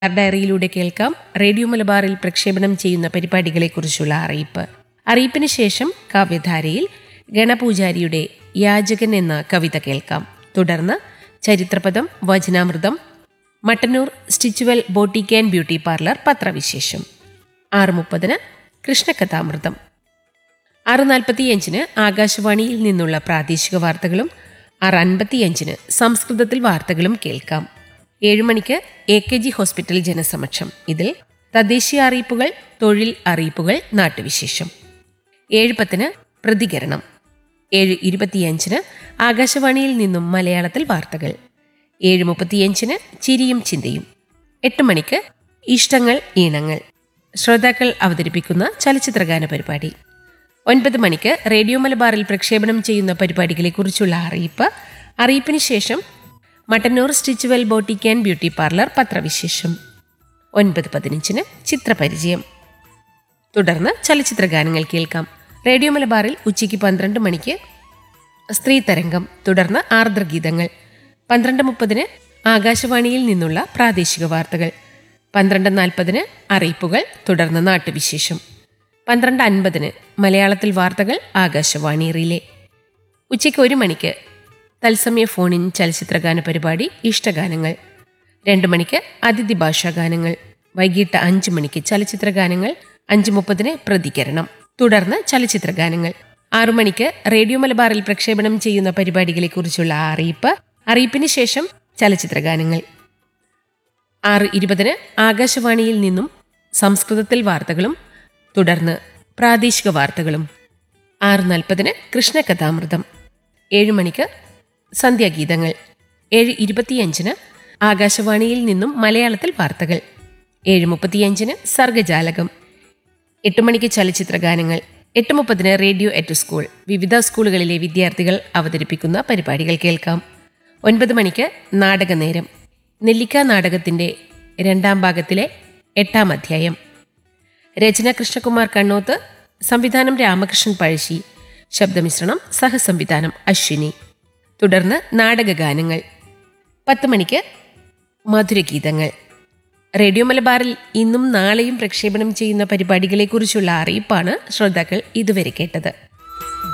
ഡയറിയിലൂടെ കേൾക്കാം റേഡിയോ മലബാറിൽ പ്രക്ഷേപണം ചെയ്യുന്ന പരിപാടികളെക്കുറിച്ചുള്ള അറിയിപ്പ് അറിയിപ്പിന് ശേഷം കാവ്യധാരയിൽ ഗണപൂജാരിയുടെ യാചകൻ എന്ന കവിത കേൾക്കാം തുടർന്ന് ചരിത്രപദം വചനാമൃതം Mattannur Stitchual boutique and beauty parlour പത്രവിശേഷം ആറ് മുപ്പതിന് കൃഷ്ണകഥാമൃതം ആറ് നാൽപ്പത്തിയഞ്ചിന് ആകാശവാണിയിൽ നിന്നുള്ള പ്രാദേശിക വാർത്തകളും ആറ് അൻപത്തിയഞ്ചിന് സംസ്കൃതത്തിൽ വാർത്തകളും കേൾക്കാം ഏഴു മണിക്ക് എ കെ ജി ഹോസ്പിറ്റൽ ജനസമക്ഷം ഇതിൽ തദ്ദേശീയ അറിയിപ്പുകൾ തൊഴിൽ അറിയിപ്പുകൾ നാട്ടുവിശേഷം ഏഴ് പത്തിന് പ്രതികരണം ഏഴ് ഇരുപത്തിയഞ്ചിന് ആകാശവാണിയിൽ നിന്നും മലയാളത്തിൽ വാർത്തകൾ ഏഴ് മുപ്പത്തിയഞ്ചിന് ചിരിയും ചിന്തയും എട്ട് മണിക്ക് ഇഷ്ടങ്ങൾ ഈണങ്ങൾ ശ്രോതാക്കൾ അവതരിപ്പിക്കുന്ന ചലച്ചിത്രഗാന പരിപാടി ഒൻപത് മണിക്ക് റേഡിയോ മലബാറിൽ പ്രക്ഷേപണം ചെയ്യുന്ന പരിപാടികളെക്കുറിച്ചുള്ള അറിയിപ്പ് അറിയിപ്പിന് ശേഷം Mattannur Stitchual boutique and beauty parlour പത്രവിശേഷം ഒൻപത് പതിനഞ്ചിന് ചിത്രപരിചയം തുടർന്ന് ചലച്ചിത്ര ഗാനങ്ങൾ കേൾക്കാം റേഡിയോ മലബാറിൽ ഉച്ചയ്ക്ക് പന്ത്രണ്ട് മണിക്ക് സ്ത്രീ തരംഗം തുടർന്ന് ആർദ്രഗീതങ്ങൾ പന്ത്രണ്ട് മുപ്പതിന് ആകാശവാണിയിൽ നിന്നുള്ള പ്രാദേശിക വാർത്തകൾ പന്ത്രണ്ട് നാൽപ്പതിന് അറിയിപ്പുകൾ തുടർന്ന് നാട്ടുവിശേഷം പന്ത്രണ്ട് അൻപതിന് മലയാളത്തിൽ വാർത്തകൾ ആകാശവാണി റിലേ ഉച്ചയ്ക്ക് ഒരു മണിക്ക് തത്സമയ ഫോണിൻ ചലച്ചിത്രഗാന പരിപാടി ഇഷ്ടഗാനങ്ങൾ രണ്ട് മണിക്ക് അതിഥി ഭാഷാ ഗാനങ്ങൾ വൈകിട്ട് അഞ്ച് മണിക്ക് ചലച്ചിത്ര ഗാനങ്ങൾ അഞ്ച് മുപ്പതിന് പ്രതികരണം തുടർന്ന് ചലച്ചിത്ര ഗാനങ്ങൾ ആറു മണിക്ക് റേഡിയോ മലബാറിൽ പ്രക്ഷേപണം ചെയ്യുന്ന പരിപാടികളെക്കുറിച്ചുള്ള അറിയിപ്പ് അറിയിപ്പിന് ശേഷം ചലച്ചിത്ര ഗാനങ്ങൾ ആറ് ഇരുപതിന് ആകാശവാണിയിൽ നിന്നും സംസ്കൃതത്തിൽ വാർത്തകളും തുടർന്ന് പ്രാദേശിക വാർത്തകളും ആറ് നാൽപ്പതിന് കൃഷ്ണകഥാമൃതം ഏഴ് മണിക്ക് സന്ധ്യാഗീതങ്ങൾ ഏഴ് ഇരുപത്തിയഞ്ചിന് ആകാശവാണിയിൽ നിന്നും മലയാളത്തിൽ വാർത്തകൾ ഏഴ് മുപ്പത്തിയഞ്ചിന് സർഗജാലകം എട്ട് മണിക്ക് ചലച്ചിത്ര ഗാനങ്ങൾ എട്ട് മുപ്പതിന് റേഡിയോ എറ്റ് സ്കൂൾ വിവിധ സ്കൂളുകളിലെ വിദ്യാർത്ഥികൾ അവതരിപ്പിക്കുന്ന പരിപാടികൾ കേൾക്കാം ഒൻപത് മണിക്ക് നാടകനേരം നെല്ലിക്ക നാടകത്തിന്റെ രണ്ടാം ഭാഗത്തിലെ എട്ടാം അധ്യായം രചന കൃഷ്ണകുമാർ കണ്ണോത്ത് സംവിധാനം രാമകൃഷ്ണൻ പഴശ്ശി ശബ്ദമിശ്രണം സഹസംവിധാനം അശ്വിനി തുടർന്ന് നാടകഗാനങ്ങൾ പത്ത് മണിക്ക് മധുരഗീതങ്ങൾ റേഡിയോ മലബാറിൽ ഇന്നും നാളെയും പ്രക്ഷേപണം ചെയ്യുന്ന പരിപാടികളെക്കുറിച്ചുള്ള അറിയിപ്പാണ് ശ്രോതാക്കൾ ഇതുവരെ കേട്ടത്